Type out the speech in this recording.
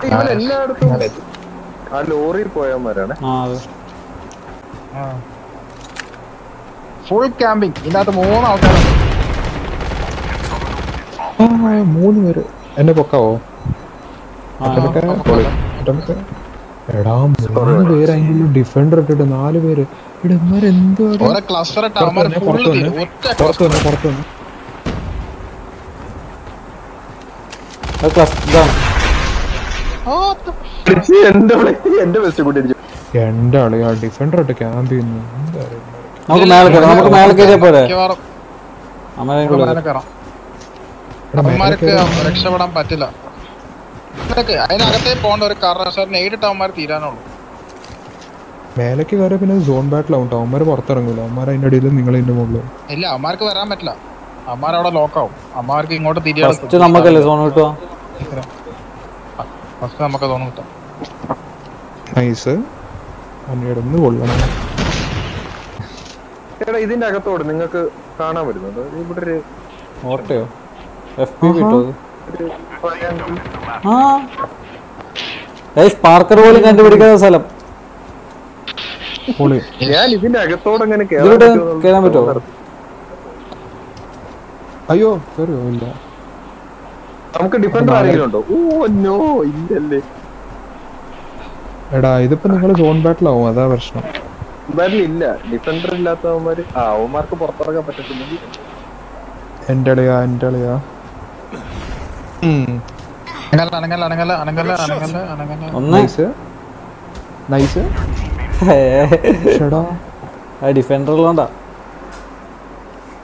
ഇവൻ എല്ലായിടത്തും ആ ലോറിയിൽ പോയവന്മാരാണ് ആ അതെ ഫുൾ ക്യാമ്പിംഗ് ഇതിനകത്ത് മൂന്ന് ആൾക്കാരുണ്ട് ആ മൂന്ന് പേര് എന്നെ പൊക്കാവോ ആ ഒറ്റപ്പൊക്കെ പൊളി. ഒറ്റപ്പൊക്കെ. എടാ മൂന്ന് പേര് അതിൻ്റെ ഡിഫൻഡർ ഇട്ടിട്ട് നാല് പേര് ഇവിടെ ഇവന്മാര് എന്തുവാ ഓരോ ക്ലസ്റ്റർ ഇട്ട് പുറത്ത് അവന്മാർ വന്നേ, ഫുള്ള് പുറത്ത് തീരും വന്നേ. ഒറ്റ പുറത്ത് വന്നു പുറത്ത് വന്നു അത് ക്ലസ് ഇതാണ് എന്റെ വിളി- എന്റെ ബെസ്റ്റ് കൂട്ടി അടിച്ചു എന്റെ ആള് ആ ഡിഫൻഡർ ഇട്ട് ക്യാമ്പ് ചെയ്യുന്നു എന്താ നമുക്ക് മേലെ കയറാം നമുക്ക് മേലെ കയറിയാ പോരെ മിക്കവാറും അമ്മയും കൂടെ മേലെ കയറാം അവന്മാർക്ക് രക്ഷപ്പെടാൻ പറ്റില്ല ഇതൊക്കെ അതിനകത്തേ പോകേണ്ട ഒരു കാരണവശാലിന് ഏഴിട്ട് അവന്മാർ തീരാനുള്ളൂ മേലേക്ക് കയറിയ പിന്നെ സോൺ ബാറ്റിലാവും കേട്ടോ അവന്മാര് പുറത്തിറങ്ങൂല അവന്മാർ അതിന്റെ അടിയിൽ നിങ്ങൾ ഇതിന്റെ മുകളിൽ ഇല്ല അവന്മാർക്ക് വരാൻ പറ്റില്ല അവന്മാർ അവിടെ ലോക്കാവും അവന്മാർക്ക് ഇങ്ങോട്ട് ഫസ്റ്റ് നമുക്കല്ലേ സോൺ കിട്ടുക ഫസ്റ്റ് നമുക്ക് തോന്നുന്നു കിട്ടാം നൈസ് അന്നിടന്ന് കൊള്ളണം എടാ ഇതിന്റെ അകത്തോട് നിങ്ങൾക്ക് കാണാൻ പറ്റുന്നുണ്ട് ഇവിടെ ഒരു ഓട്ടയോ എഫ് പി കിട്ടോ അത് ഒരു triangle. ആ സ്പാർക്കർ പോലും കണ്ടുപിടിക്കാത്ത സ്ഥലം പൊളി ഞാൻ ഇതിന്റെ അകത്തോട് അങ്ങനെ കേറാൻ ഇതിലൂടെ പറ്റുമോ എന്നുള്ളത് കയറാൻ പറ്റുമോ നടത്തി. അയ്യോ കയറിയോ ഇല്ല നമുക്ക് ഡിഫൻഡർ ആരെങ്കിലും ഉണ്ടോ ഓ നോ ഇല്ലല്ലേ എടാ ഇതിപ്പോ നിങ്ങൾ സോൺ ബാറ്റിലാവും അതാ പ്രശ്നം എന്തായാലും ഇല്ല ഡിഫൻഡർ ഇല്ലാത്തവന്മാര് ആ അവന്മാർക്ക് പുറത്തിറങ്ങാൻ പറ്റത്തില്ലെങ്കിൽ എന്റെ അളിയാ എന്റെ അളിയാ ഉം. അനങ്ങല്ല അനങ്ങല്ല അനങ്ങല്ല അനങ്ങല്ല അനങ്ങല്ല അനങ്ങല്ല ഒന്ന് നൈസ് നൈസ് ഷെടാ ആ ഡിഫൻഡറിലോണ്ടാ